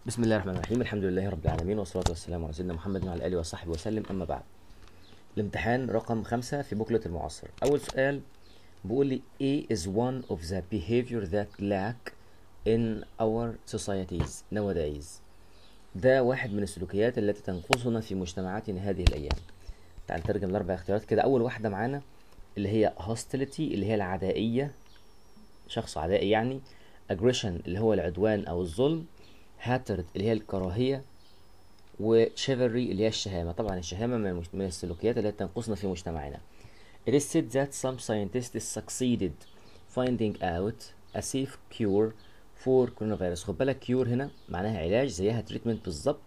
بسم الله الرحمن الرحيم الحمد لله رب العالمين والصلاة والسلام على سيدنا محمد وعلى آله وصحبه وسلم أما بعد الامتحان رقم خمسة في بوكلة المعاصر أول سؤال بيقول لي A is one of the behavior that lack in our societies nowadays ده واحد من السلوكيات التي تنقصنا في مجتمعاتنا هذه الأيام تعال نترجم الأربع اختيارات كده أول واحدة معانا اللي هي hostility اللي هي العدائية شخص عدائي يعني aggression اللي هو العدوان أو الظلم hatred اللي هي الكراهية وشيفري اللي هي الشهامة طبعا الشهامة من, المش... من السلوكيات التي تنقصنا في مجتمعنا It is said that some scientists succeeded finding out a safe cure for coronavirus خد بالك cure هنا معناها علاج زيها تريتمنت بالظبط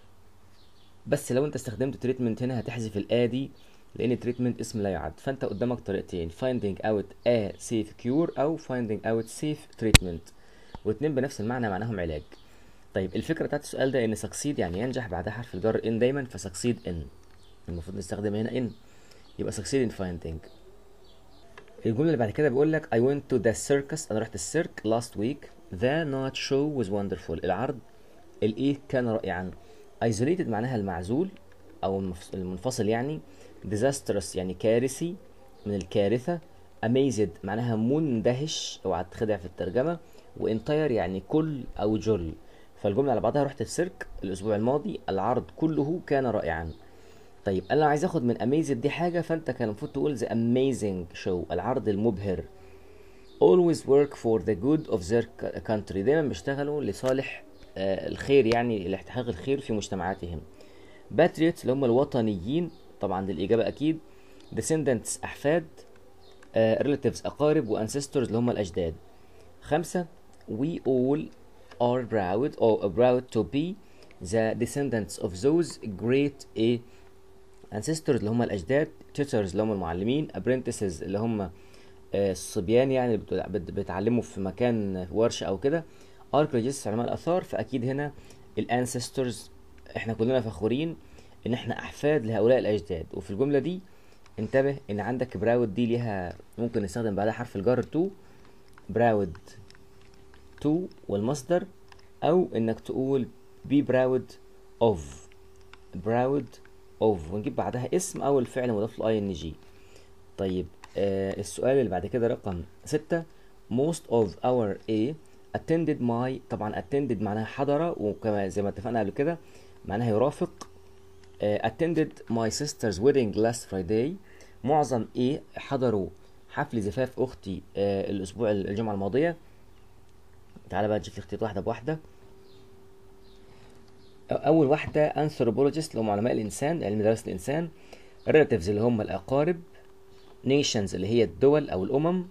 بس لو انت استخدمت تريتمنت هنا هتحذف الادي لان تريتمنت اسم لا يعد فانت قدامك طريقتين finding out a safe cure او finding out safe treatment واتنين بنفس المعنى معناهم علاج طيب الفكره بتاعت السؤال ده ان succeed يعني ينجح بعدها حرف الجر ان دايما فsucceed in المفروض نستخدم هنا in يبقى succeed in finding الجمله اللي بعد كده بيقول لك I went to the circus انا رحت السيرك last week the night show was wonderful العرض الايه كان رائعا isolated معناها المعزول او المفص- المنفصل يعني disastrous يعني كارثي من الكارثه amazed معناها مندهش اوعى تخدع في الترجمه وانتاير يعني كل او جل فالجمله على بعضها رحت السيرك الاسبوع الماضي العرض كله كان رائعا طيب انا لو عايز اخد من amazed دي حاجه فانت كان المفروض تقول the amazing show العرض المبهر always work for the good of their country دايما بيشتغلوا لصالح آه، الخير يعني لاحتحاق الخير في مجتمعاتهم patriots اللي هم الوطنيين طبعا دي الإجابة أكيد descendants أحفاد آه، relatives أقارب و ancestors اللي هم الأجداد خمسة we all are proud or proud to be the descendants of those great a ancestors اللي هم الأجداد tutors اللي هم المعلمين apprentices اللي هم آه، الصبيان يعني اللي بتع- بت- بيتعلموا في مكان ورشة أو كده archaeologists علماء الآثار فأكيد هنا الانسسترز احنا كلنا فخورين ان احنا احفاد لهؤلاء الاجداد وفي الجمله دي انتبه ان عندك براود دي ليها ممكن نستخدم بعدها حرف الجر تو براود تو والمصدر او انك تقول بي براود اوف براود اوف ونجيب بعدها اسم او الفعل مضاف له اي ان جي طيب آه السؤال اللي بعد كده رقم ستة most of our A attended my طبعا attended معناها حضر وكما زي ما اتفقنا قبل كده معناها يرافق آه attended my sister's wedding last Friday معظم A حضروا حفل زفاف أختي آه الأسبوع الجمعة الماضية تعالى بقى نشوف الاختيارات واحدة بواحدة أول واحدة anthropologist اللي هم علماء الإنسان علم دراسة الإنسان relatives اللي هم الأقارب nations اللي هي الدول أو الأمم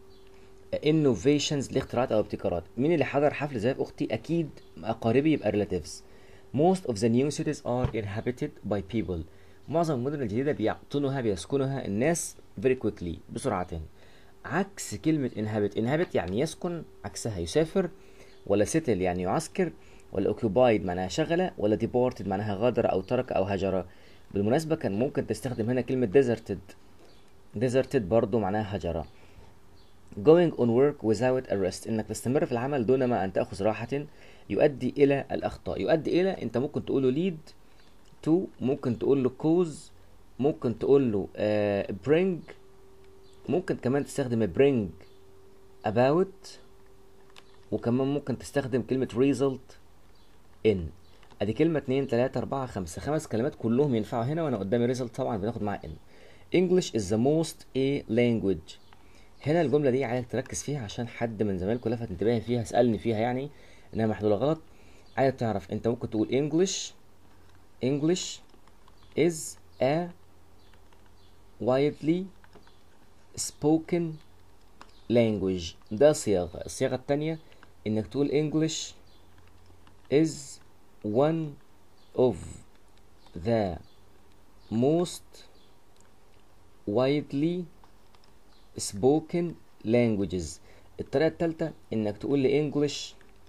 innovations لاختراعات او ابتكارات مين اللي حضر حفل زفاف اختي اكيد اقاربي يبقى relatives most of the new cities are inhabited by people معظم المدن الجديدة بيعطنها بيسكنها الناس very quickly بسرعة عكس كلمة inhabit inhabit يعني يسكن عكسها يسافر ولا settle يعني يعسكر ولا occupied معناها شغلة ولا deported معناها غادر أو ترك أو هجر بالمناسبة كان ممكن تستخدم هنا كلمة deserted deserted برضو معناها هجرة going on work without a rest انك تستمر في العمل دون ما ان تاخذ راحه يؤدي الى الاخطاء يؤدي الى انت ممكن تقول له lead to ممكن تقول له cause ممكن تقول له uh, bring ممكن كمان تستخدم bring about وكمان ممكن تستخدم كلمة result in ادي كلمة اتنين تلاتة اربعة خمسة خمس كلمات كلهم ينفعوا هنا وانا قدامي result طبعا بناخد معاه in English is the most a language هنا الجملة دي عايزك تركز فيها عشان حد من زمايلكم لفت انتباهي فيها سألني فيها يعني انها محلولة غلط عايز تعرف انت ممكن تقول English English is a widely spoken language ده صياغة الصياغة التانية انك تقول English is one of the most widely spoken languages الطريقة التالتة انك تقول لي English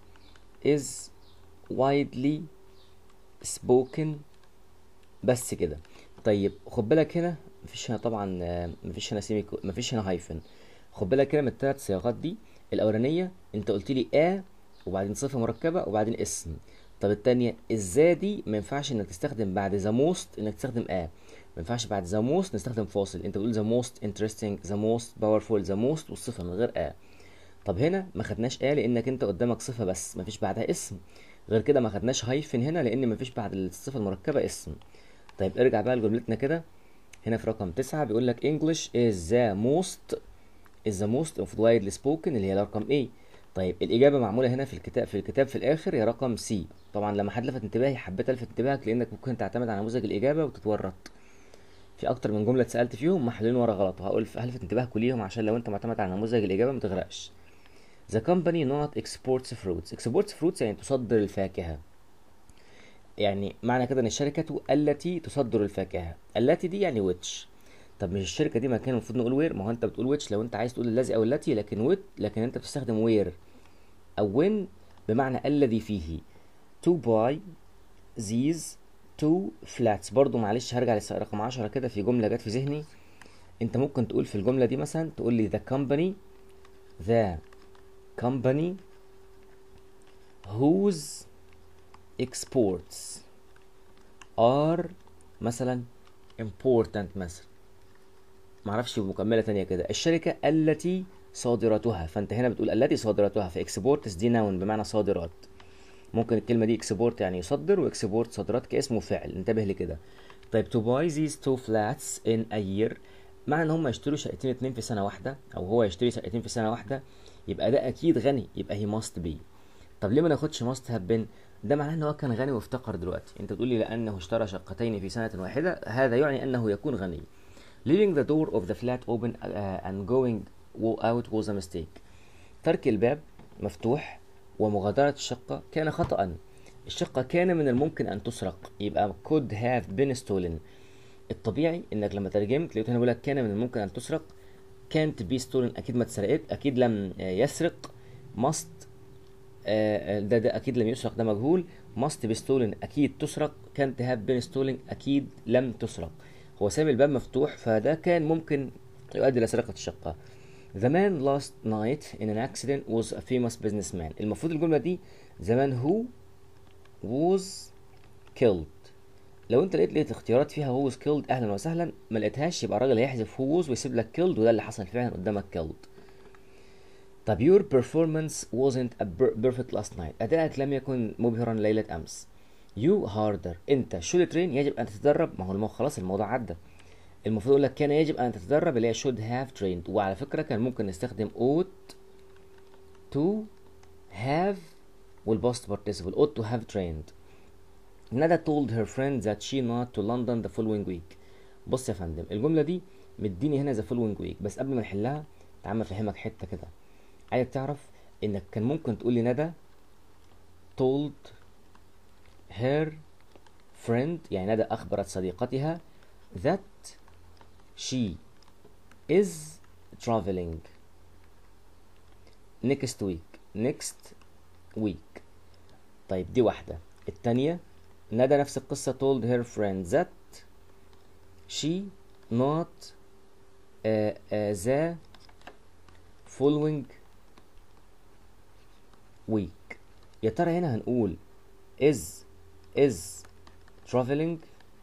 is widely spoken بس كده طيب خد بالك هنا مفيش هنا طبعا آه، مفيش هنا سيمي مفيش هنا هايفن خد بالك هنا من الثلاث صياغات دي الاولانية انت قلت لي a وبعدين صفة مركبة وبعدين اسم طب التانية ازاي دي ما ينفعش انك تستخدم بعد ذا موست انك تستخدم ا ما ينفعش بعد ذا موست نستخدم فاصل انت بتقول ذا موست انترستنج ذا موست باورفول ذا موست والصفه من غير ا طب هنا ما خدناش ا لانك انت قدامك صفه بس ما فيش بعدها اسم غير كده ما خدناش هايفن هنا لان ما فيش بعد الصفه المركبه اسم طيب ارجع بقى لجملتنا كده هنا في رقم تسعة بيقول لك English is the most is the most of widely spoken اللي هي رقم A طيب الإجابة معمولة هنا في الكتاب في الكتاب في الآخر هي رقم C طبعا لما حد لفت انتباهي حبيت ألفت انتباهك لأنك ممكن تعتمد على نموذج الإجابة وتتورط في أكتر من جملة اتسألت فيهم محلولين ورا غلط وهقول هلفت انتباهكم ليهم عشان لو أنت معتمد على نموذج الإجابة ما تغرقش The company not exports fruits exports fruits يعني تصدر الفاكهة يعني معنى كده ان الشركة التي تصدر الفاكهة التي دي يعني which طب مش الشركة دي مكان المفروض نقول وير ما هو انت بتقول which لو انت عايز تقول الذي او التي لكن ويت لكن انت بتستخدم وير او when بمعنى الذي فيه to buy these two flats برضو معلش هرجع لرقم عشرة كده في جملة جت في ذهني انت ممكن تقول في الجملة دي مثلا تقول لي the company the company whose exports are مثلا important مثلا معرفش بمكملة تانية كده الشركة التي صادراتها فانت هنا بتقول التي صادراتها في اكسبورتس دي نون بمعنى صادرات ممكن الكلمة دي اكسبورت يعني يصدر واكسبورت صادرات كاسم وفعل انتبه لكده طيب to buy these two flats in a year معنى ان هم يشتروا شقتين اتنين في سنة واحدة او هو يشتري شقتين في سنة واحدة يبقى ده اكيد غني يبقى هي must be طب ليه ما ناخدش must have been ده معناه ان هو كان غني وافتقر دلوقتي انت بتقول لي لانه اشترى شقتين في سنة واحدة هذا يعني انه يكون غني leaving the door of the flat open uh, and going out was a mistake ترك الباب مفتوح ومغادرة الشقة كان خطأ الشقة كان من الممكن أن تسرق يبقى could have been stolen الطبيعي إنك لما ترجمت لقيت هنا بيقول لك كان من الممكن أن تسرق can't be stolen أكيد ما اتسرقت أكيد لم يسرق must ده ده أكيد لم يسرق ده مجهول must be stolen أكيد تسرق can't have been stolen أكيد لم تسرق هو ساب الباب مفتوح فده كان ممكن يؤدي إلى سرقة الشقة The man last night in an accident was a famous businessman المفروض الجملة دي the man who was killed لو انت لقيت لقيت اختيارات فيها who was killed اهلا وسهلا ما لقيتهاش يبقى الراجل هيحذف who was ويسيب لك killed وده اللي حصل فعلا قدامك killed طب your performance wasn't a perfect last night أدائك لم يكن مبهرا ليلة أمس you harder أنت should train يجب أن تتدرب ما هو المو خلاص الموضوع عدى المفروض يقول لك كان يجب أن تتدرب اللي هي should have trained وعلى فكرة كان ممكن نستخدم ought to have والpast participle ought to have trained ندى told her friend that she not to London the following week بص يا فندم الجملة دي مديني هنا the following week بس قبل ما نحلها تعال افهمك حتة كده عايزك تعرف انك كان ممكن تقول لي ندى told her friend يعني ندى اخبرت صديقتها that she is traveling next week next week طيب دي واحدة التانية ندى نفس القصة told her friend that she not uh, uh, the following week يا ترى هنا هنقول is is traveling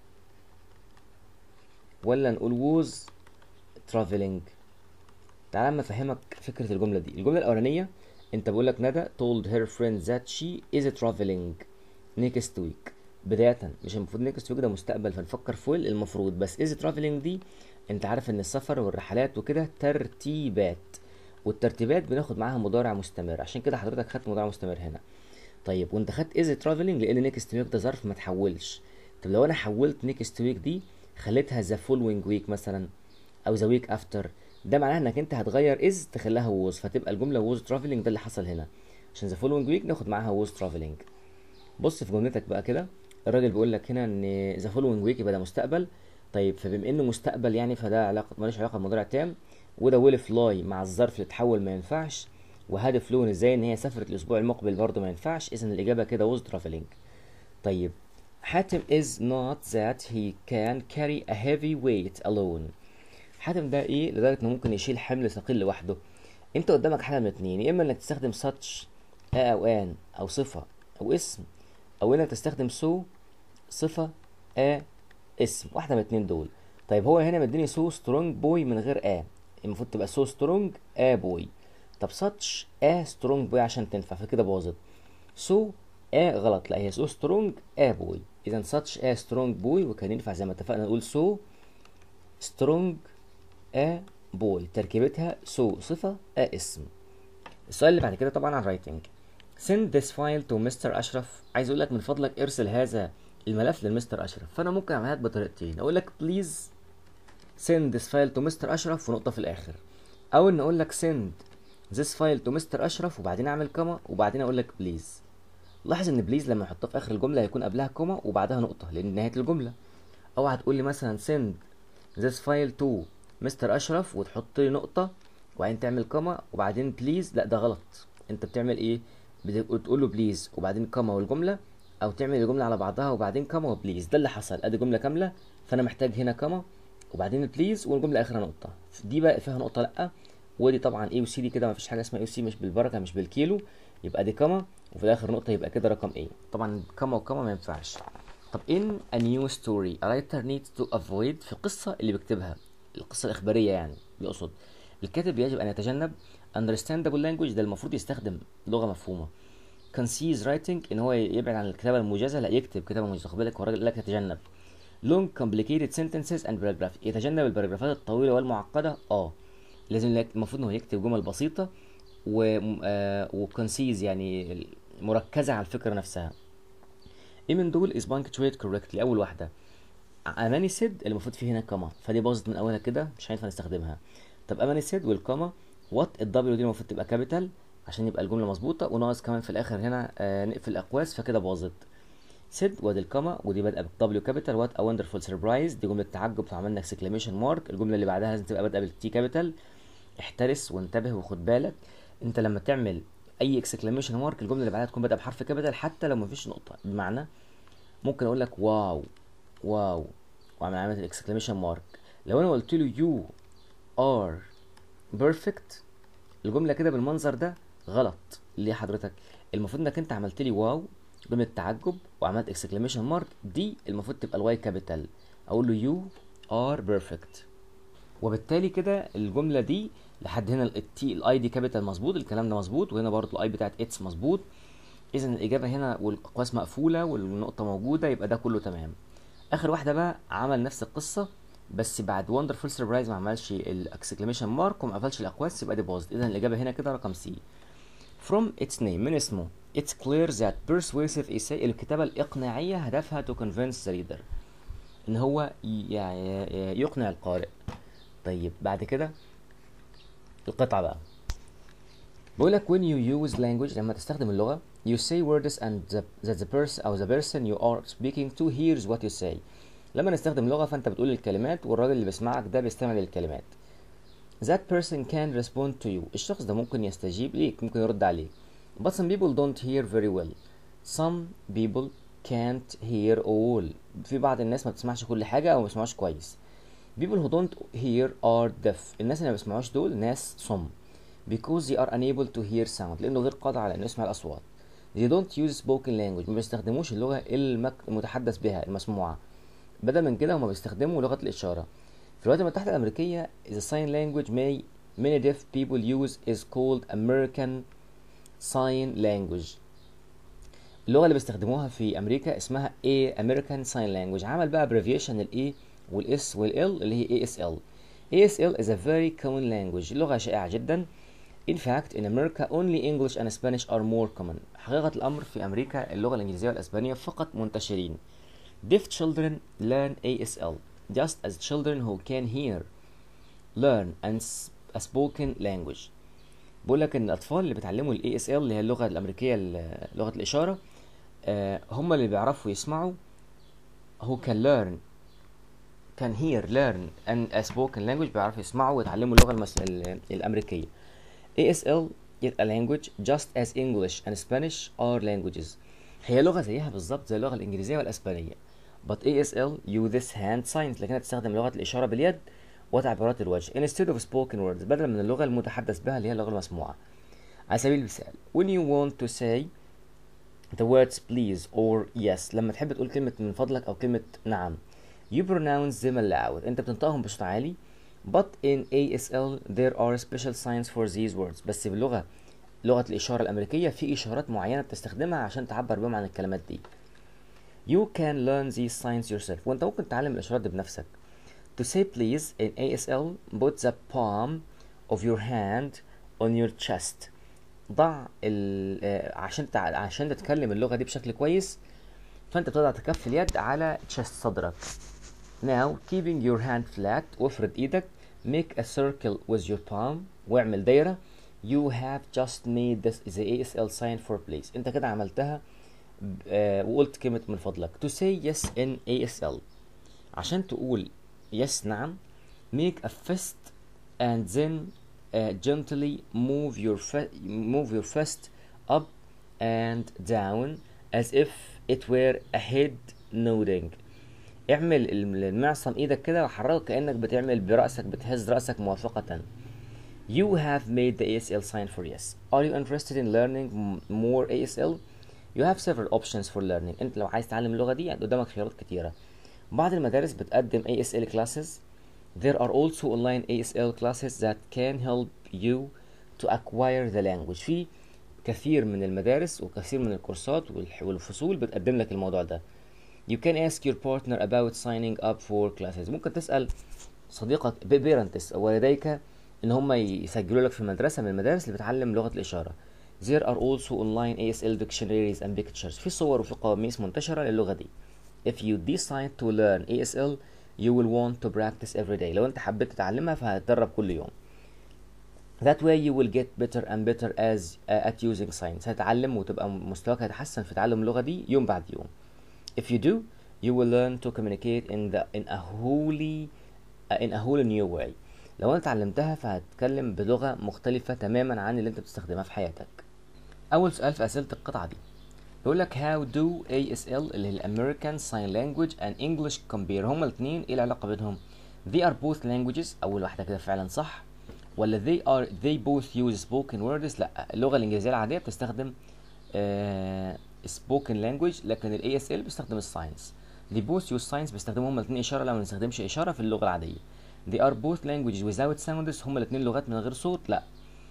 ولا نقول was traveling تعال اما افهمك فكرة الجملة دي الجملة الأولانية انت بقول لك ندى told her friend that she is traveling next week بداية مش المفروض next week ده مستقبل فنفكر فول المفروض بس is traveling دي انت عارف ان السفر والرحلات وكده ترتيبات والترتيبات بناخد معاها مضارع مستمر عشان كده حضرتك خدت مضارع مستمر هنا طيب وانت خدت از ترافلنج لان نيكست ويك ده ظرف ما تحولش طب لو انا حولت نيكست ويك دي خليتها ذا فولوينج ويك مثلا او ذا ويك افتر ده معناه انك انت هتغير از تخليها ووز فتبقى الجمله ووز ترافلنج ده اللي حصل هنا عشان ذا فولوينج ويك ناخد معاها ووز ترافلنج بص في جملتك بقى كده الراجل بيقول لك هنا ان ذا فولوينج ويك يبقى ده مستقبل طيب فبما انه مستقبل يعني فده علاقه مالوش علاقه بمضارع تام وده ويل فلاي مع الظرف اللي اتحول ما ينفعش وهاد فلون ازاي ان هي سافرت الاسبوع المقبل برضه ما ينفعش اذا الاجابه كده ووز ترافلينج طيب حاتم is not that he can carry a heavy weight alone حاتم ده ايه لدرجه انه ممكن يشيل حمل ثقيل لوحده انت قدامك حاجه من اتنين يا اما انك تستخدم such ا او ان او صفه او اسم او انك تستخدم so صفة a اسم واحدة من الاتنين دول طيب هو هنا مديني so strong boy من غير a المفروض تبقى so strong a boy طب such a strong boy عشان تنفع فكده باظت so a غلط لا هي so strong a boy اذا such a strong boy وكان ينفع زي ما اتفقنا نقول so strong a boy تركيبتها so صفة a اسم السؤال اللي بعد كده طبعا عن writing send this file to Mr. أشرف عايز أقول لك من فضلك ارسل هذا الملف للمستر أشرف فأنا ممكن أعملها لك بطريقتين أقول لك please send this file to Mr. أشرف ونقطة في الآخر أو إن أقول لك send this file to Mr. أشرف وبعدين أعمل كوما وبعدين أقول لك please لاحظ إن بليز لما أحطها في آخر الجملة هيكون قبلها كوما وبعدها نقطة لأن نهاية الجملة أو هتقول لي مثلا send this file to Mr. أشرف وتحط لي نقطة وبعدين تعمل كوما وبعدين بليز لا ده غلط انت بتعمل ايه بتقول له بليز وبعدين كوما والجمله او تعمل الجمله على بعضها وبعدين كوما وبليز ده اللي حصل ادي جمله كامله فانا محتاج هنا كوما وبعدين بليز والجمله اخرها نقطه دي بقى فيها نقطه لا ودي طبعا اي وسي دي كده مفيش حاجه اسمها اي وسي مش بالبركه مش بالكيلو يبقى دي كوما وفي الاخر نقطه يبقى كده رقم ايه طبعا كوما وكوما ما ينفعش طب in a new story a writer needs to avoid في القصه اللي بيكتبها القصه الاخباريه يعني بيقصد الكاتب يجب ان يتجنب understandable language ده المفروض يستخدم لغه مفهومه concise writing ان هو يبعد عن الكتابه الموجزه لا يكتب كتابه موجزه خد بالك هو الراجل قال لك يتجنب long complicated sentences and paragraph يتجنب الباراجرافات الطويله والمعقده اه لازم لك المفروض ان هو يكتب جمل بسيطه و آه وكونسيز يعني مركزه على الفكره نفسها ايه من دول is punctuated correctly اول واحده اماني سيد المفروض فيه هنا كما فدي باظت من اولها كده مش هينفع نستخدمها طب اماني سيد والكما وات الدبليو دي المفروض تبقى كابيتال عشان يبقى الجمله مظبوطه وناقص كمان في الاخر هنا آه نقفل الاقواس فكده باظت سيد وادي الكما ودي بادئه بالدبليو كابيتال وات ا وندرفول سربرايز دي جمله تعجب فعملنا اكسكليميشن مارك الجمله اللي بعدها لازم تبقى بادئه بالتي كابيتال احترس وانتبه وخد بالك انت لما تعمل اي اكسكليميشن مارك الجمله اللي بعدها تكون بادئه بحرف كابيتال حتى لو مفيش نقطه بمعنى ممكن اقول لك واو واو واعمل علامه الاكسكليميشن مارك لو انا قلت له يو ار بيرفكت الجمله كده بالمنظر ده غلط ليه حضرتك المفروض انك انت عملت لي واو جمله تعجب وعملت اكسكليميشن مارك دي المفروض تبقى الواي كابيتال اقول له يو ار بيرفكت وبالتالي كده الجمله دي لحد هنا التي الاي دي كابيتال مظبوط الكلام ده مظبوط وهنا برضه الاي بتاعت اتس مظبوط اذا الاجابه هنا والاقواس مقفوله والنقطه موجوده يبقى ده كله تمام اخر واحده بقى عمل نفس القصه بس بعد وندرفول سربرايز ما عملش الاكسكليميشن مارك وما قفلش الاقواس يبقى دي باظت اذا الاجابه هنا كده رقم سي from its name من اسمه it's clear that persuasive essay الكتابة الإقناعية هدفها to convince the reader إن هو يعني يقنع القارئ طيب بعد كده القطعة بقى بيقول لك when you use language لما تستخدم اللغة you say words and the, that the person أو the person you are speaking to hears what you say لما نستخدم لغة فأنت بتقول الكلمات والراجل اللي بيسمعك ده بيستمع للكلمات that person can respond to you الشخص ده ممكن يستجيب ليك ممكن يرد عليك but some people don't hear very well some people can't hear all في بعض الناس ما بتسمعش كل حاجة أو ما بيسمعوش كويس people who don't hear are deaf الناس اللي ما بيسمعوش دول ناس صم because they are unable to hear sound لأنه غير قادر على إنه يسمع الأصوات they don't use spoken language ما بيستخدموش اللغة المك... المتحدث بها المسموعة بدل من كده هما بيستخدموا لغة الإشارة في الولايات المتحدة الأمريكية the sign language may many deaf people use is called American Sign Language اللغة اللي بيستخدموها في أمريكا اسمها A American Sign Language عمل بقى abbreviation ال A وال S وال L اللي هي ASL ASL is a very common language لغة شائعة جدا In fact in America only English and Spanish are more common حقيقة الأمر في أمريكا اللغة الإنجليزية والأسبانية فقط منتشرين Deaf children learn ASL just as children who can hear learn and a spoken language بقول لك ان الاطفال اللي بيتعلموا الاي اس ال اللي هي اللغه الامريكيه لغه الاشاره آه هم اللي بيعرفوا يسمعوا who can learn can hear learn and a spoken language بيعرفوا يسمعوا ويتعلموا اللغه المس... الامريكيه ASL is a language just as English and Spanish are languages هي لغه زيها بالظبط زي اللغه الانجليزيه والاسبانيه but ASL uses hand signs لكنها تستخدم لغة الإشارة باليد وتعبيرات الوجه instead of spoken words بدلا من اللغة المتحدث بها اللي هي اللغة المسموعة على سبيل المثال when you want to say the words please or yes لما تحب تقول كلمة من فضلك أو كلمة نعم you pronounce them aloud أنت بتنطقهم بصوت عالي but in ASL there are special signs for these words بس باللغة لغة الإشارة الأمريكية في إشارات معينة بتستخدمها عشان تعبر بهم عن الكلمات دي you can learn these signs yourself وأنت ممكن تتعلم الإشارات دي بنفسك to say please in ASL put the palm of your hand on your chest ضع ال آه، عشان تع... عشان تتكلم اللغة دي بشكل كويس فأنت بتضع كف اليد على chest صدرك now keeping your hand flat وافرد ايدك make a circle with your palm واعمل دايرة you have just made this the ASL sign for please انت كده عملتها ب- آه، وقلت كلمة من فضلك to say yes in ASL عشان تقول yes نعم make a fist and then uh, gently move your fi- move your fist up and down as if it were a head nodding اعمل الم- المعصم ايدك كده وحركه كأنك بتعمل برأسك بتهز رأسك موافقة You have made the ASL sign for yes. Are you interested in learning m- more ASL? You have several options for learning. انت لو عايز تتعلم اللغة دي قدامك خيارات كتيرة. بعض المدارس بتقدم ASL classes. There are also online ASL classes that can help you to acquire the language. في كثير من المدارس وكثير من الكورسات والح- والفصول بتقدم لك الموضوع ده. You can ask your partner about signing up for classes. ممكن تسأل صديقك بيرنتس والديك ان هم يسجلوا لك في مدرسه من المدارس اللي بتعلم لغه الاشاره There are also online ASL dictionaries and pictures في صور وفي قواميس منتشره للغه دي If you decide to learn ASL you will want to practice every day لو انت حبيت تتعلمها فهتدرب كل يوم That way you will get better and better as uh, at using signs هتتعلم وتبقى مستواك هيتحسن في تعلم اللغه دي يوم بعد يوم If you do you will learn to communicate in the in a wholly uh, in a whole new way لو انت اتعلمتها فهتتكلم بلغة مختلفة تماما عن اللي انت بتستخدمها في حياتك اول سؤال في اسئلة القطعة دي بيقول لك how do ASL اللي هي American Sign Language and English compare هما الاثنين ايه العلاقة بينهم they are both languages اول واحدة كده فعلا صح ولا they are they both use spoken words لا اللغة الانجليزية العادية بتستخدم آه spoken language لكن ال ASL بيستخدم الساينس they both use signs بيستخدموا هما الاثنين اشارة لا ما بنستخدمش اشارة في اللغة العادية they are both languages without sounds هما الاثنين لغات من غير صوت لا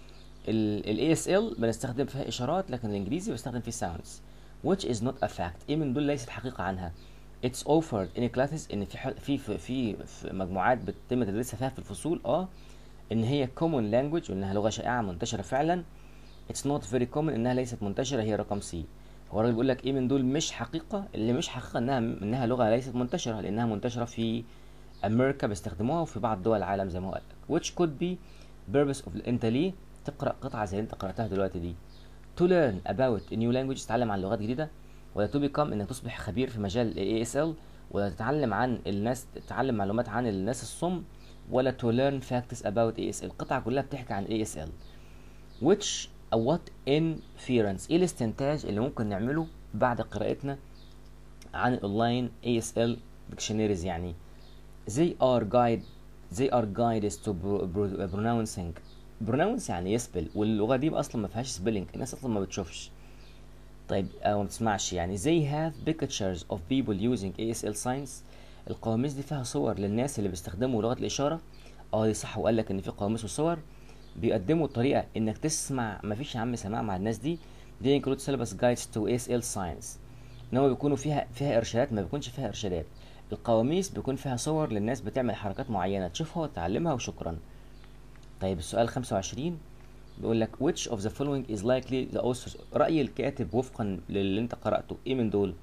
ال ASL بنستخدم فيها اشارات لكن الانجليزي بيستخدم فيه sounds which is not a fact ايه من دول ليست حقيقة عنها it's offered in classes ان في حل... في في في, في مجموعات بتتم تدريسها فيها في الفصول اه ان هي common language وانها لغة شائعة منتشرة فعلا it's not very common انها ليست منتشرة هي رقم سي هو الراجل بيقول لك ايه من دول مش حقيقة اللي مش حقيقة انها انها لغة ليست منتشرة لانها منتشرة في امريكا بيستخدموها وفي بعض دول العالم زي ما هو قال لك which could be purpose of انت ليه تقرا قطعه زي اللي انت قراتها دلوقتي دي to learn about a new language تتعلم عن لغات جديده ولا to become انك تصبح خبير في مجال ال ASL ولا تتعلم عن الناس تتعلم معلومات عن الناس الصم ولا to learn facts about ASL القطعه كلها بتحكي عن ASL which أو what inference ايه الاستنتاج اللي ممكن نعمله بعد قراءتنا عن الاونلاين ASL dictionaries يعني they are guide they are guides to pro- pro- pronouncing pronounce يعني يسبل واللغه دي اصلا ما فيهاش سبيلنج الناس اصلا ما بتشوفش طيب او ما بتسمعش يعني they have pictures of people using ASL signs القواميس دي فيها صور للناس اللي بيستخدموا لغه الاشاره اه دي صح وقال لك ان في قواميس وصور بيقدموا طريقه انك تسمع ما فيش يا عم سماع مع الناس دي دي include syllabus guides to ASL signs ان هو بيكونوا فيها فيها ارشادات ما بيكونش فيها ارشادات القواميس بيكون فيها صور للناس بتعمل حركات معينة تشوفها وتتعلمها وشكرا طيب السؤال 25 بيقول لك which of the following is likely the author رأي الكاتب وفقا للي انت قرأته ايه من دول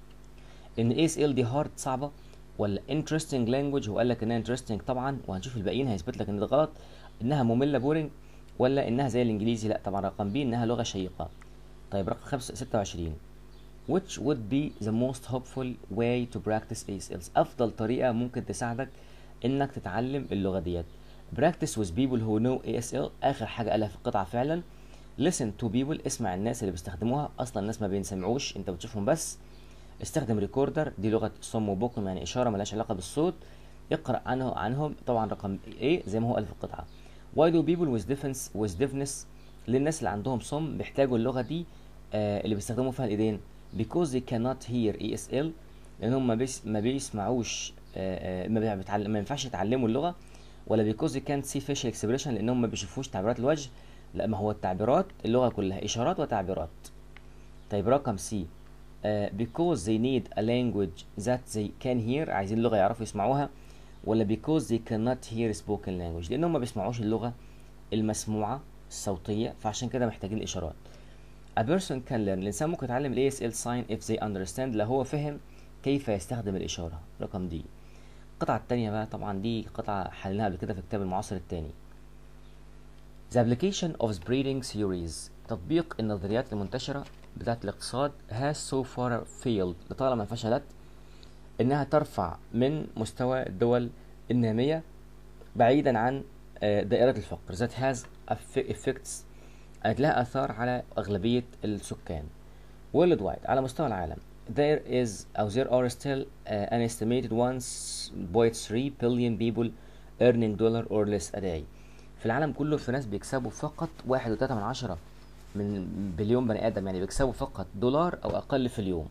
ان ASL دي hard صعبة ولا interesting language هو قال لك انها interesting طبعا وهنشوف الباقيين هيثبت لك ان ده غلط انها مملة بورنج ولا انها زي الانجليزي لا طبعا رقم بي انها لغة شيقة طيب رقم 5 26 which would be the most helpful way to practice ASLs أفضل طريقة ممكن تساعدك إنك تتعلم اللغة ديت practice with people who know ASL آخر حاجة قالها في القطعة فعلا listen to people اسمع الناس اللي بيستخدموها أصلا الناس ما بينسمعوش أنت بتشوفهم بس استخدم ريكوردر دي لغة صم وبكم يعني إشارة ملهاش علاقة بالصوت اقرأ عنه عنهم طبعا رقم A زي ما هو قال في القطعة why do people with deafness with deafness للناس اللي عندهم صم بيحتاجوا اللغة دي آه اللي بيستخدموا فيها الإيدين because they cannot hear ESL لانهم ما, بيس ما بيسمعوش آه، آه، ما, بيتعلم ما ينفعش يتعلموا اللغه ولا because they can't see facial expression لانهم ما بيشوفوش تعبيرات الوجه لا ما هو التعبيرات اللغه كلها اشارات وتعبيرات طيب رقم سي uh, because they need a language that they can hear عايزين لغه يعرفوا يسمعوها ولا because they cannot hear spoken language لانهم ما بيسمعوش اللغه المسموعه الصوتيه فعشان كده محتاجين الاشارات A person can learn الإنسان ممكن يتعلم ال ASL sign if they understand لو هو فهم كيف يستخدم الإشارة رقم دي القطعة التانية بقى طبعا دي قطعة حلناها قبل كده في كتاب المعاصر التاني The application of spreading theories تطبيق النظريات المنتشرة بتاعة الاقتصاد has so far failed لطالما فشلت إنها ترفع من مستوى الدول النامية بعيدا عن آه، دائرة الفقر that has aff- effects قالت لها آثار على أغلبية السكان worldwide على مستوى العالم there is أو there are still uh, an estimated 1.3 billion people earning dollar or less a day في العالم كله في ناس بيكسبوا فقط واحد وتلاتة من عشرة من بليون بني آدم يعني بيكسبوا فقط دولار أو أقل في اليوم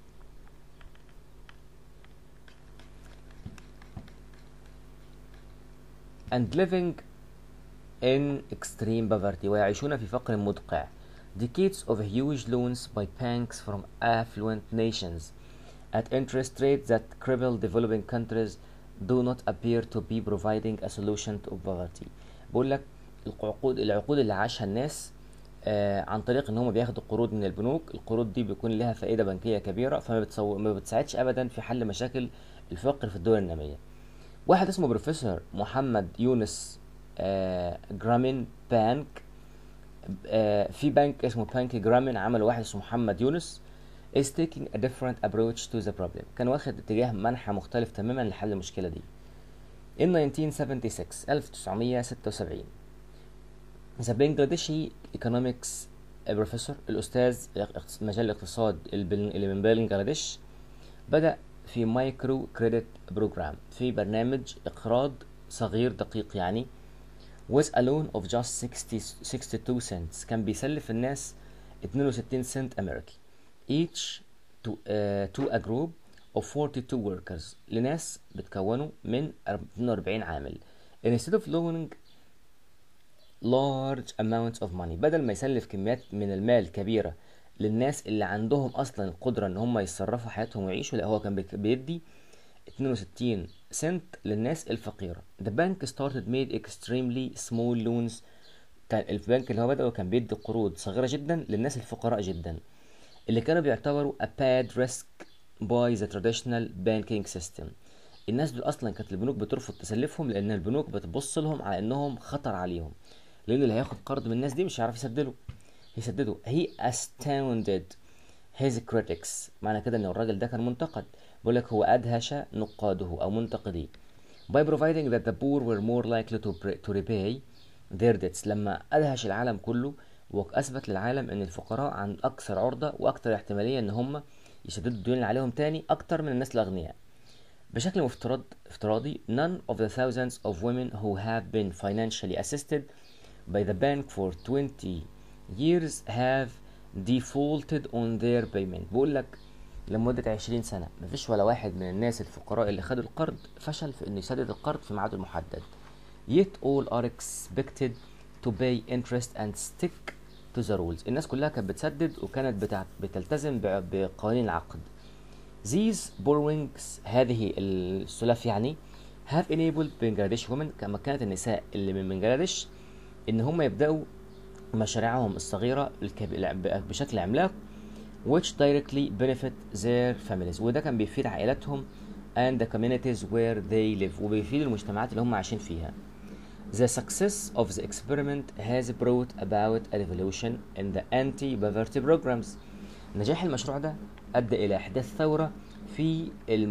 and living in extreme poverty ويعيشون في فقر مدقع decades of huge loans by banks from affluent nations at interest rates that cripple developing countries do not appear to be providing a solution to poverty بقول لك العقود العقود اللي عاشها الناس آه عن طريق ان هم بياخدوا قروض من البنوك القروض دي بيكون لها فائده بنكيه كبيره فما بتصو... ما بتساعدش ابدا في حل مشاكل الفقر في الدول الناميه واحد اسمه بروفيسور محمد يونس آه جرامين بانك آه في بنك اسمه بانك جرامين عمل واحد اسمه محمد يونس is taking a different approach to the problem كان واخد اتجاه منحى مختلف تماما لحل المشكلة دي in 1976 1976 the Bangladeshi economics professor الأستاذ مجال الاقتصاد اللي من بنجلاديش بدأ في مايكرو كريدت بروجرام في برنامج إقراض صغير دقيق يعني with a loan of just 60 62 cents كان بيسلف الناس 62 سنت أمريكي each to, uh, to a group of 42 workers لناس بتكونوا من 42 عامل instead of loaning large amounts of money بدل ما يسلف كميات من المال كبيرة للناس اللي عندهم اصلا القدرة ان هم يتصرفوا حياتهم ويعيشوا لا هو كان بيدي 62 سنت للناس الفقيرة the bank started made extremely small loans كان البنك اللي هو بدأه كان بيدي قروض صغيرة جدا للناس الفقراء جدا اللي كانوا بيعتبروا a bad risk by the traditional banking system الناس دول اصلا كانت البنوك بترفض تسلفهم لان البنوك بتبص لهم على انهم خطر عليهم لان اللي هياخد قرض من الناس دي مش هيعرف يسدله يسدده he astounded his critics معنى كده ان الراجل ده كان منتقد بيقول لك هو ادهش نقاده او منتقديه by providing that the poor were more likely to, to repay their debts لما ادهش العالم كله واثبت للعالم ان الفقراء عن اكثر عرضه واكثر احتماليه ان هم يسددوا الديون اللي عليهم تاني اكتر من الناس الاغنياء بشكل مفترض افتراضي none of the thousands of women who have been financially assisted by the bank for 20 years have defaulted on their payment بقول لك لمدة 20 سنة مفيش ولا واحد من الناس الفقراء اللي خدوا القرض فشل في انه يسدد القرض في ميعاده المحدد yet all are expected to pay interest and stick to the rules الناس كلها كانت بتسدد وكانت بتع... بتلتزم ب... بقوانين العقد these borrowings هذه السلف يعني have enabled Bangladesh women كما كانت النساء اللي من بنجلاديش ان هم يبداوا مشاريعهم الصغيرة بشكل عملاق which directly benefit their families وده كان بيفيد عائلاتهم and the communities where they live وبيفيد المجتمعات اللي هم عايشين فيها The success of the experiment has brought about a revolution in the anti-poverty programs. نجاح المشروع ده أدى إلى إحداث ثورة في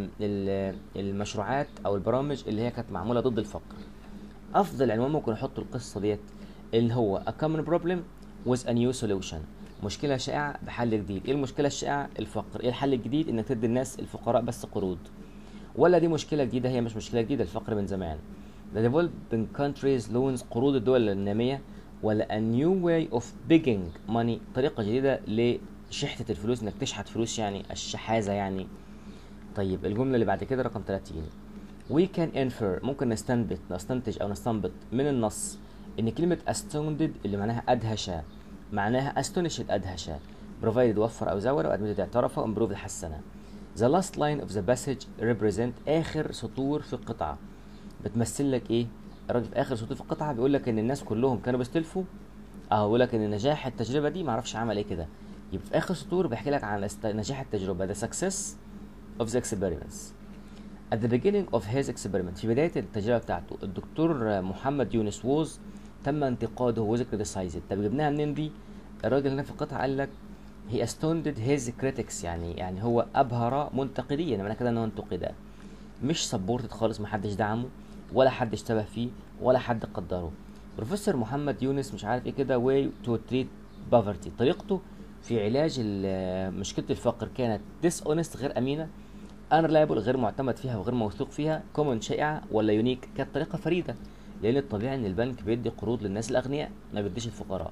المشروعات أو البرامج اللي هي كانت معمولة ضد الفقر. أفضل عنوان ممكن أحطه القصة ديت اللي هو a common problem with a new solution. مشكلة شائعة بحل جديد، إيه المشكلة الشائعة؟ الفقر، إيه الحل الجديد؟ إنك تدي الناس الفقراء بس قروض. ولا دي مشكلة جديدة هي مش مشكلة جديدة الفقر من زمان. The developing countries loans قروض الدول النامية ولا a new way of begging money طريقة جديدة شحتة الفلوس انك تشحت فلوس يعني الشحاذة يعني طيب الجملة اللي بعد كده رقم 30 we can infer ممكن نستنبط نستنتج او نستنبط من النص ان كلمة astounded اللي معناها ادهش معناها astonished ادهش provided وفر او زور وادمتد اعترف وامبروف حسنه the last line of the passage represent اخر سطور في القطعة بتمثل لك ايه الراجل في اخر سطور في القطعة بيقول لك ان الناس كلهم كانوا بيستلفوا اه بيقول لك ان نجاح التجربة دي معرفش عمل ايه كده يبقى في اخر سطور بيحكي لك عن است- نجاح التجربة the success of the experiments At the beginning of his experiment في بداية التجربة بتاعته الدكتور محمد يونس ووز تم انتقاده وذكر criticized طب جبناها منين دي؟ الراجل هنا في القطعة قال لك he astounded his critics يعني يعني هو أبهر منتقديه يعني معنى كده إن هو انتقد مش سبورتد خالص محدش دعمه ولا حد اشتبه فيه ولا حد قدره بروفيسور محمد يونس مش عارف ايه كده way to treat poverty طريقته في علاج ال- مشكلة الفقر كانت dishonest غير أمينة unreliable غير معتمد فيها وغير موثوق فيها common شائعة ولا يونيك كانت طريقة فريدة لأن الطبيعي إن البنك بيدي قروض للناس الأغنياء ما بيديش الفقراء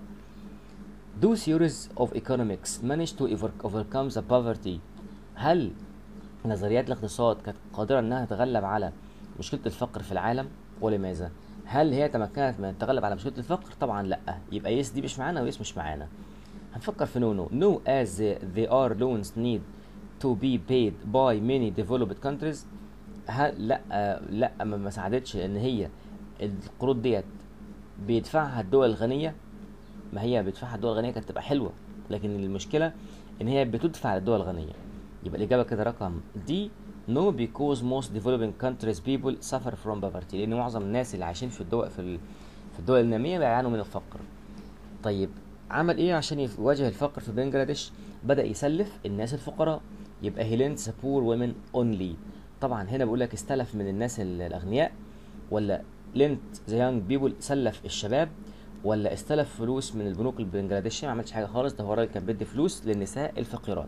Do theories of economics manage to over- overcome the poverty هل نظريات الاقتصاد كانت قادرة إنها تتغلب على مشكلة الفقر في العالم ولماذا؟ هل هي تمكنت من التغلب على مشكلة الفقر؟ طبعا لأ يبقى يس دي مش معانا ويس مش معانا هنفكر في نو نو نو as they are loans need to be paid by many developed countries هل لا لا ما ما ساعدتش لان هي القروض ديت بيدفعها الدول الغنيه ما هي بيدفعها الدول الغنيه كانت تبقى حلوه لكن المشكله ان هي بتدفع للدول الغنيه يبقى الاجابه كده رقم دي no because most developing countries people suffer from poverty لان معظم الناس اللي عايشين في الدول في ال- في الدول الناميه بيعانوا من الفقر طيب عمل ايه عشان يواجه الفقر في بنجلاديش بدأ يسلف الناس الفقراء يبقى he lent the poor women only طبعا هنا بقول لك استلف من الناس ال- الاغنياء ولا lent the young people سلف الشباب ولا استلف فلوس من البنوك البنجلاديشية ما عملش حاجه خالص ده هو راجل كان بيدي فلوس للنساء الفقيرات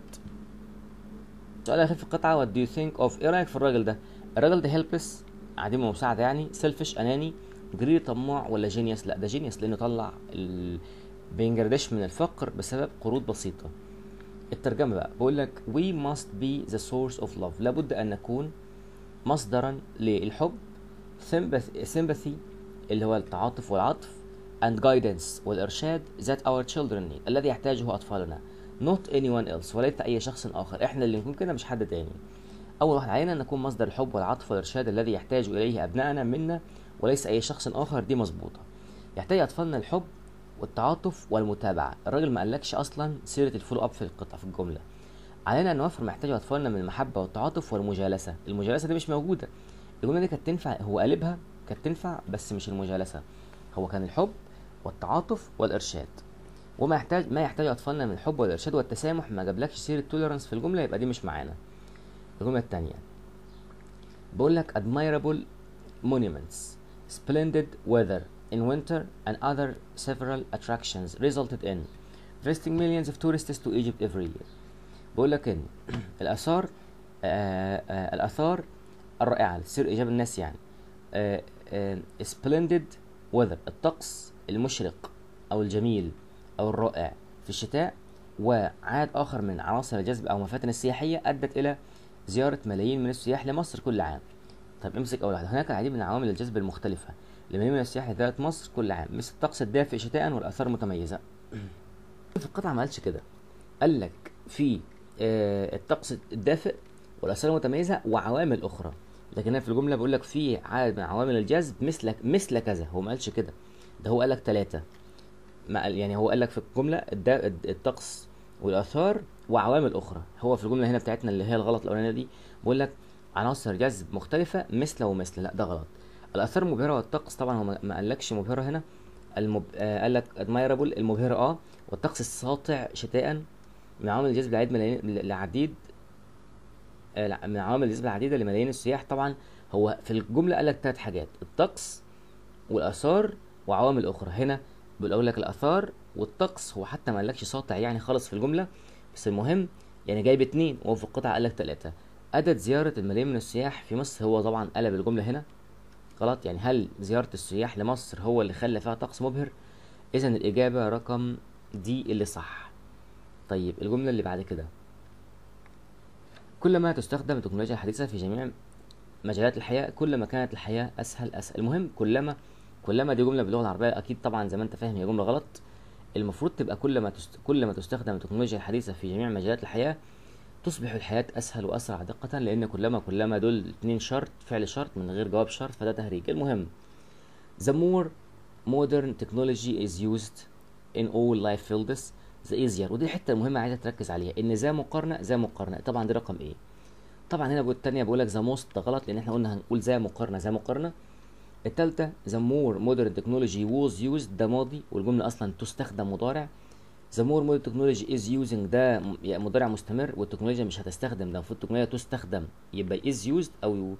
السؤال الاخير في القطعه what do you think of ايه رايك في الراجل ده الراجل ده هيلبس عديم المساعده يعني سيلفش اناني جريري طماع ولا جينيوس لا ده جينيوس لانه طلع ال- بنجلاديش من الفقر بسبب قروض بسيطه الترجمه بقى بقول لك we must be the source of love لابد ان نكون مصدرا للحب sympathy, sympathy اللي هو التعاطف والعطف and guidance والإرشاد that our children need الذي يحتاجه أطفالنا not anyone else وليس أي شخص آخر إحنا اللي نكون كده مش حد تاني أول واحد علينا أن نكون مصدر الحب والعطف والإرشاد الذي يحتاج إليه أبنائنا منا وليس أي شخص آخر دي مظبوطة يحتاج أطفالنا الحب والتعاطف والمتابعة الراجل ما قالكش أصلا سيرة الفولو أب في القطعة في الجملة علينا أن نوفر ما يحتاجه أطفالنا من المحبة والتعاطف والمجالسة المجالسة دي مش موجودة الجملة دي كانت تنفع هو قالبها كانت تنفع بس مش المجالسة هو كان الحب والتعاطف والإرشاد وما يحتاج ما يحتاج أطفالنا من الحب والإرشاد والتسامح ما جابلكش سيرة توليرانس في الجملة يبقى دي مش معانا الجملة التانية بقول لك admirable monuments splendid weather in winter and other several attractions resulted in visiting millions of tourists to Egypt every year بقول لك ان الاثار آه آه الاثار الرائعه لتثير اعجاب الناس يعني آه آه splendid weather الطقس المشرق او الجميل او الرائع في الشتاء وعدد اخر من عناصر الجذب او مفاتن السياحيه ادت الى زياره ملايين من السياح لمصر كل عام طب امسك اول واحده هناك العديد من عوامل الجذب المختلفه لملايين من السياح لزياره مصر كل عام مثل الطقس الدافئ شتاء والاثار المتميزه في القطعه ما قالش كده قال لك في آه الطقس الدافئ والاثار المتميزه وعوامل اخرى لكن انا في الجمله بقول لك في عدد من عوامل الجذب مثل مثل كذا هو ما قالش كده ده هو قال لك ثلاثه ما قال يعني هو قال لك في الجمله الدا- الطقس والاثار وعوامل اخرى هو في الجمله هنا بتاعتنا اللي هي الغلط الاولانيه دي بقول لك عناصر جذب مختلفه مثل ومثل لا ده غلط الاثار المبهره والطقس طبعا هو ما ما قالكش مبهره هنا المب... آه قال لك ادمايرابل المبهره اه والطقس الساطع شتاء من عوامل الجذب العديد ملايين العديد آه، لا، من عوامل الجذب العديده لملايين السياح طبعا هو في الجمله قال لك ثلاث حاجات الطقس والاثار وعوامل اخرى هنا بيقول لك الاثار والطقس هو حتى ما قالكش ساطع يعني خالص في الجمله بس المهم يعني جايب اتنين وهو في القطعه قال لك ثلاثه عدد زياره الملايين من السياح في مصر هو طبعا قلب الجمله هنا غلط يعني هل زياره السياح لمصر هو اللي خلى فيها طقس مبهر اذا الاجابه رقم دي اللي صح طيب الجمله اللي بعد كده كلما تستخدم التكنولوجيا الحديثه في جميع مجالات الحياه كلما كانت الحياه اسهل اسهل المهم كلما كلما دي جمله باللغه العربيه اكيد طبعا زي ما انت فاهم هي جمله غلط المفروض تبقى كلما تست... كلما تستخدم التكنولوجيا الحديثه في جميع مجالات الحياه تصبح الحياة أسهل وأسرع دقة لأن كلما كلما دول اتنين شرط فعل شرط من غير جواب شرط فده تهريج المهم The more modern technology is used in all life fields the easier ودي الحتة المهمة عايزة تركز عليها إن ذا مقارنة ذا مقارنة طبعا دي رقم إيه طبعا هنا التانية بقول لك ذا موست ده غلط لأن احنا قلنا هنقول ذا مقارنة ذا مقارنة التالتة the more modern technology was used ده ماضي والجملة أصلا تستخدم مضارع the more modern technology is using ده م- يعني مضارع مستمر والتكنولوجيا مش هتستخدم ده المفروض التكنولوجيا تستخدم يبقى is used أو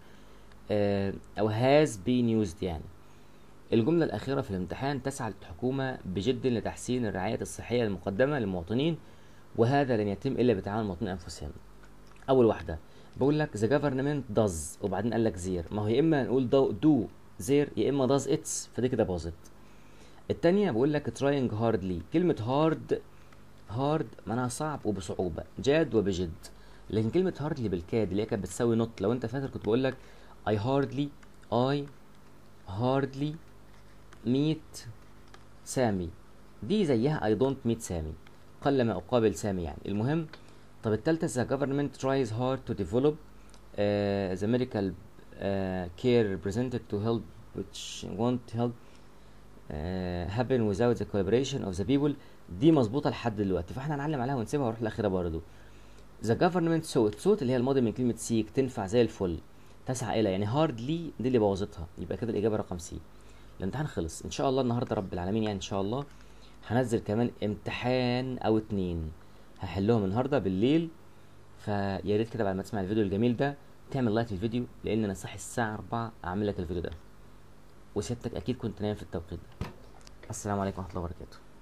آه أو has been used يعني الجملة الأخيرة في الامتحان تسعى الحكومة بجد لتحسين الرعاية الصحية المقدمة للمواطنين وهذا لن يتم إلا بتعاون المواطنين أنفسهم أول واحدة بقول لك the government does وبعدين قال لك زير ما هو يا إما نقول do, do زير يا إما does its فدي كده باظت التانية بقول لك trying hardly كلمة hard hard معناها صعب وبصعوبة جاد وبجد لكن كلمة hardly بالكاد اللي هي كانت بتساوي not لو انت فاكر كنت بقول لك I hardly I hardly meet سامي دي زيها I don't meet سامي قلما أقابل سامي يعني المهم طب التالتة the government tries hard to develop uh, the medical uh, care represented to help which won't help uh, happen without the collaboration of the people دي مظبوطة لحد دلوقتي فاحنا هنعلم عليها ونسيبها ونروح الأخيرة برضو the government sought sought اللي هي الماضي من كلمة seek تنفع زي الفل تسعى إلى يعني hardly دي اللي بوظتها يبقى كده الإجابة رقم سي الامتحان خلص ان شاء الله النهارده رب العالمين يعني ان شاء الله هنزل كمان امتحان او اتنين هحلهم النهارده بالليل فيا ريت كده بعد ما تسمع الفيديو الجميل ده تعمل لايك للفيديو لان انا صاحي الساعه 4 اعمل لك الفيديو ده وسيادتك اكيد كنت نايم في التوقيت ده السلام عليكم ورحمه الله وبركاته